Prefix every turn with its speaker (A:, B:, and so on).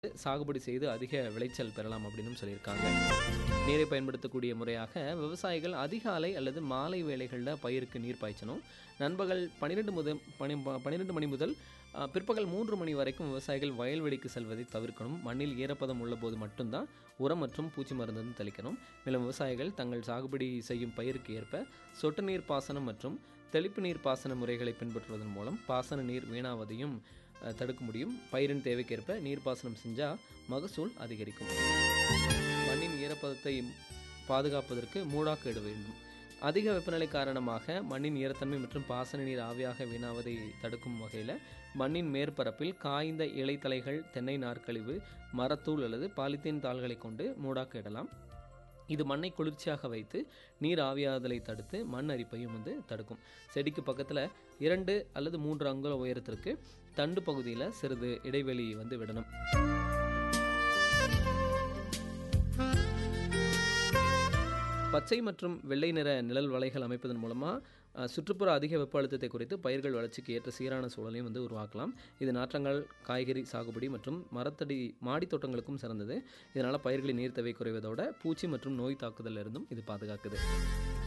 A: சாகுபடி செய்து அதிக விளைச்சல் பெறலாம் அப்படின்னு சொல்லியிருக்காங்க நீரை பயன்படுத்தக்கூடிய முறையாக விவசாயிகள் அதிகாலை அல்லது மாலை வேளைகளில் பயிருக்கு நீர் பாய்ச்சணும் நண்பகல் பன்னிரெண்டு முதல் பனி பன்னிரெண்டு மணி முதல் அஹ், பிற்பகல் மூன்று மணி வரைக்கும் விவசாயிகள் வயல்வெளிக்கு செல்வதை தவிர்க்கணும் மண்ணில் ஈரப்பதம் உள்ளபோது மட்டும்தான் உரம் மற்றும் பூச்சி மருந்து வந்து தெளிக்கணும் மேலும் விவசாயிகள் தங்கள் சாகுபடி செய்யும் பயிருக்கு ஏற்ப சொட்டு நீர் பாசனம் மற்றும் தெளிப்பு நீர் பாசன முறைகளை பின்பற்றுவதன் மூலம் பாசன நீர் வீணாவதையும் அஹ், தடுக்க முடியும் பயிரின் தேவைக்கேற்ப நீர்ப்பாசனம் செஞ்சால் மகசூல் அதிகரிக்கும் மண்ணின் ஈரப்பதத்தை பாதுகாப்பதற்கு மூடாக்கு இட வேண்டும் அதிக வெப்பநிலை காரணமாக மண்ணின் ஈரத்தன்மை மற்றும் பாசன நீர் ஆவியாக வீணாவதை தடுக்கும் வகையில் மண்ணின் மேற்பரப்பில் காய்ந்த இலைத்தலைகள் தென்னை நார்க்கழிவு மரத்தூள் அல்லது பாலித்தீன் தாள்களை கொண்டு மூடாக்கு இடலாம் இது மண்ணை குளிர்ச்சியாக வைத்து நீர் ஆவியாதலை தடுத்து மண் அரிப்பையும் வந்து தடுக்கும் செடிக்கு பக்கத்தில் இரண்டு அல்லது மூன்று அங்குல உயரத்திற்கு தண்டு பகுதியில் சிறிது இடைவெளி வந்து விடணும் பச்சை மற்றும் வெள்ளை நிற நிழல் வலைகள் அமைப்பதன் மூலமாக சுற்றுப்புற அதிக வெப்ப அழுத்தத்தை குறைத்து பயிர்கள் வளர்ச்சிக்கு ஏற்ற சீரான சூழலையும் வந்து உருவாக்கலாம் இது நாற்றங்கள் காய்கறி சாகுபடி மற்றும் மரத்தடி மாடி தோட்டங்களுக்கும் சிறந்தது இதனால் பயிர்களின் நீர் தேவை குறைவதோட பூச்சி மற்றும் நோய் தாக்குதலில் இருந்தும் இது பாதுகாக்குது